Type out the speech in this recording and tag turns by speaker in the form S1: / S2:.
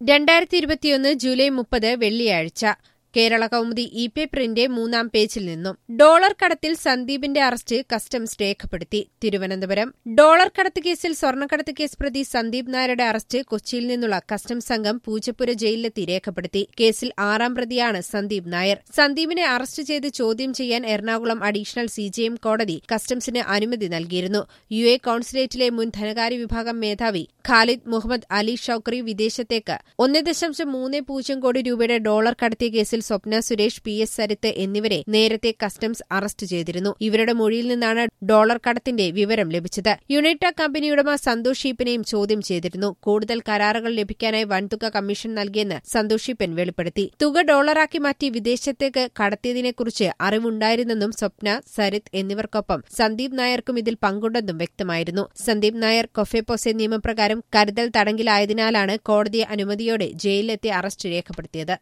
S1: രണ്ടായിരത്തി ഇരുപത്തിയൊന്ന് ജൂലൈ മുപ്പത് വെള്ളിയാഴ്ച കേരള കൗമുദി ഇ പേപ്പറിന്റെ മൂന്നാം പേജിൽ നിന്നും ഡോളർ കടത്തിൽ സന്ദീപിന്റെ അറസ്റ്റ് കസ്റ്റംസ് രേഖപ്പെടുത്തി തിരുവനന്തപുരം ഡോളർ കടത്ത് കേസിൽ സ്വർണ്ണക്കടത്ത് കേസ് പ്രതി സന്ദീപ് നായരുടെ അറസ്റ്റ് കൊച്ചിയിൽ നിന്നുള്ള കസ്റ്റംസ് സംഘം പൂജപ്പുര ജയിലിലെത്തി രേഖപ്പെടുത്തി കേസിൽ ആറാം പ്രതിയാണ് സന്ദീപ് നായർ സന്ദീപിനെ അറസ്റ്റ് ചെയ്ത് ചോദ്യം ചെയ്യാൻ എറണാകുളം അഡീഷണൽ സിജെഎം കോടതി കസ്റ്റംസിന് അനുമതി നൽകിയിരുന്നു യു എ കോൺസുലേറ്റിലെ മുൻ ധനകാര്യ വിഭാഗം മേധാവി ഖാലിദ് മുഹമ്മദ് അലി ഷൌക്കറി വിദേശത്തേക്ക് ഒന്ന് ദശാംശം മൂന്ന് പൂജ്യം കോടി രൂപയുടെ ഡോളർ കടത്തിയ കേസിൽ സ്വപ്ന സുരേഷ് പി എസ് സരിത്ത് എന്നിവരെ നേരത്തെ കസ്റ്റംസ് അറസ്റ്റ് ചെയ്തിരുന്നു ഇവരുടെ മൊഴിയിൽ നിന്നാണ് ഡോളർ കടത്തിന്റെ വിവരം ലഭിച്ചത് യുണൈറ്റ കമ്പനി ഉടമ സന്തോഷ് ഷീപ്പിനെയും ചോദ്യം ചെയ്തിരുന്നു കൂടുതൽ കരാറുകൾ ലഭിക്കാനായി വൻതുക കമ്മീഷൻ നൽകിയെന്ന് സന്തോഷ് ഷീപ്പൻ വെളിപ്പെടുത്തി തുക ഡോളറാക്കി മാറ്റി വിദേശത്തേക്ക് കടത്തിയതിനെക്കുറിച്ച് അറിവുണ്ടായിരുന്നെന്നും സ്വപ്ന സരിത്ത് എന്നിവർക്കൊപ്പം സന്ദീപ് നായർക്കും ഇതിൽ പങ്കുണ്ടെന്നും വ്യക്തമായിരുന്നു സന്ദീപ് നായർ കൊഫെപ്പോസെ നിയമപ്രകാരം കരുതൽ തടങ്കിലായതിനാലാണ് കോടതി അനുമതിയോടെ ജയിലിലെത്തി അറസ്റ്റ് രേഖപ്പെടുത്തിയത്